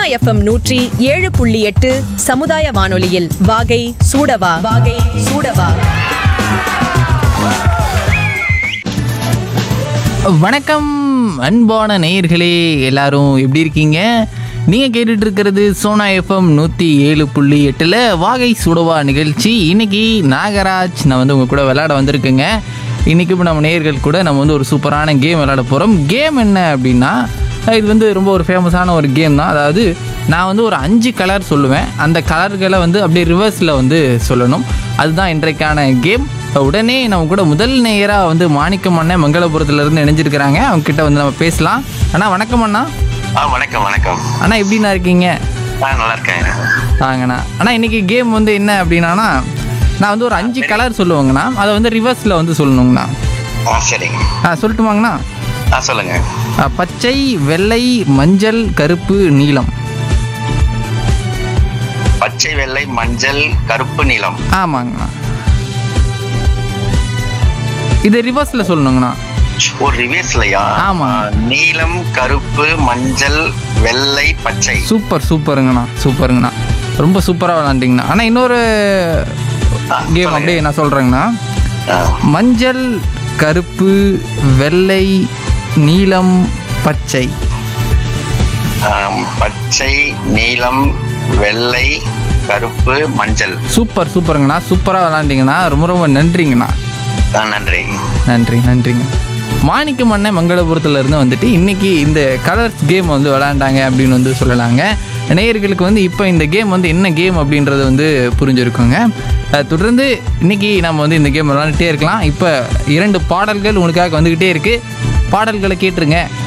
FM நூற்றி ஏழு புள்ளி எட்டு சமுதாய வானொலியில் வாகை சூடவா வாகை சூடவா வணக்கம் அன்பான நேயர்களே எல்லாரும் எப்படி இருக்கீங்க நீங்கள் கேட்டுட்டு இருக்கிறது சோனா எஃப்எம் நூற்றி ஏழு புள்ளி எட்டில் வாகை சுடவா நிகழ்ச்சி இன்னைக்கு நாகராஜ் நான் வந்து உங்கள் கூட விளையாட வந்திருக்கேங்க இன்றைக்கி இப்போ நம்ம நேயர்கள் கூட நம்ம வந்து ஒரு சூப்பரான கேம் விளையாட போகிறோம் கேம் என்ன அப்படின்னா இது வந்து ரொம்ப ஒரு ஃபேமஸான ஒரு கேம் தான் அதாவது நான் வந்து ஒரு அஞ்சு கலர் சொல்லுவேன் அந்த கலர்களை வந்து அப்படியே ரிவர்ஸில் வந்து சொல்லணும் அதுதான் இன்றைக்கான கேம் உடனே நம்ம கூட முதல் நேயராக வந்து மாணிக்கம் அண்ணன் மங்களபுரத்துலேருந்து இணைஞ்சிருக்கிறாங்க அவங்க கிட்ட வந்து நம்ம பேசலாம் அண்ணா வணக்கம் அண்ணா ஆ வணக்கம் வணக்கம் அண்ணா எப்படிண்ணா இருக்கீங்க நான் நல்லா இருக்கேன் வாங்கண்ணா அண்ணா இன்னைக்கு கேம் வந்து என்ன அப்படின்னாண்ணா நான் வந்து ஒரு அஞ்சு கலர் சொல்லுவேங்கண்ணா அதை வந்து ரிவர்ஸில் வந்து சொல்லணுங்கண்ணா ஆ சரிங்க ஆ சொல்லட்டுமாங்கண்ணா ஆ சொல்லுங்க ஆ, பச்சை வெள்ளை மஞ்சள் கருப்பு நீலம் பச்சை வெள்ளை மஞ்சள் கருப்பு நீலம் ஆமாங்கண்ணா இது ரிவர்ஸில் சொல்லணுங்கண்ணா ஒரு ரிவேஸ்லையா ஆமா. நீலம் கருப்பு மஞ்சள் வெள்ளை பச்சை சூப்பர் சூப்பருங்கண்ணா சூப்பருங்கண்ணா ரொம்ப சூப்பராக விளாண்டிங்கண்ணா ஆனால் இன்னொரு ஆ, கேம் சொல்லுங்க. அப்படியே நான் சொல்கிறேங்கண்ணா ஆ, மஞ்சள் கருப்பு வெள்ளை நீலம் பச்சை ஆம், பச்சை நீலம் வெள்ளை கருப்பு மஞ்சள் சூப்பர் சூப்பருங்கண்ணா சூப்பராக விளாண்டிங்கண்ணா ரொம்ப ரொம்ப நன்றிங்கண்ணா ஆ, நன்றி நன்றி நன்றிங்க மாணிக்கம் அண்ணன் மங்களபுரத்துல இருந்து வந்துட்டு இன்னைக்கு இந்த கலர்ஸ் கேம் வந்து விளையாண்டாங்க அப்படின்னு வந்து சொல்லலாங்க நேயர்களுக்கு வந்து இப்போ இந்த கேம் வந்து என்ன கேம் அப்படின்றது வந்து புரிஞ்சிருக்குங்க அஹ் தொடர்ந்து இன்னைக்கு நம்ம வந்து இந்த கேம் விளையாண்டுட்டே இருக்கலாம் இப்போ இரண்டு பாடல்கள் உங்களுக்காக வந்துக்கிட்டே இருக்கு பாடல்களை கேட்டுருங்க